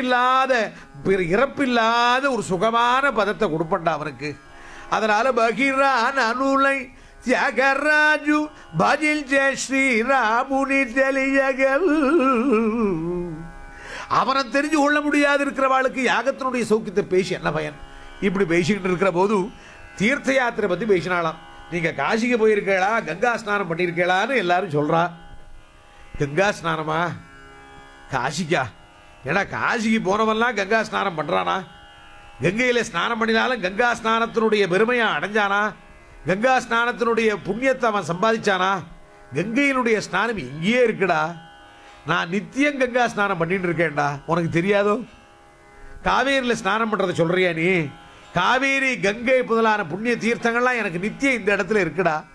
பிறப்பில்லாத பிற- இறப்பில்லாத ஒரு சுகமான பதத்தை கொடுப்பண்டா அவனுக்கு அதனால பகிரான் அனுலை தியாகராஜு பதில் ஜெய ஸ்ரீராமுனி தெளியகல் அவனை தெரிஞ்சு கொள்ள முடியாது இருக்கிறவாளுக்கு யாகத்தினுடைய சௌக்கியத்தை பேசி என்ன பயன் இப்படி பேசிக்கிட்டு இருக்கிற போது தீர்த்த யாத்திரை பத்தி பேசினாலாம் நீங்க காசிக்கு போயிருக்கீங்களா கங்கா ஸ்நானம் பண்ணியிருக்கீங்களான்னு எல்லாரும் சொல்றா கங்கா ஸ்நானமா காசிக்கா ஏன்னா காசிக்கு போனவன்லாம் கங்கா ஸ்நானம் பண்றானா கங்கையில ஸ்நானம் பண்ணினாலும் கங்கா ஸ்நானத்தினுடைய பெருமையை அடைஞ்சானா கங்கா ஸ்நானத்தினுடைய புண்ணியத்தை அவன் சம்பாதிச்சானா கங்கையினுடைய ஸ்நானம் இங்கேயே இருக்குடா நான் நித்தியம் கங்கா ஸ்நானம் பண்ணிட்டு இருக்கேன்டா உனக்கு தெரியாதோ காவேரியில் ஸ்நானம் பண்றதை சொல்றியா நீ காவேரி கங்கை முதலான புண்ணிய தீர்த்தங்கள்லாம் எனக்கு நித்தியம் இந்த இடத்துல இருக்குடா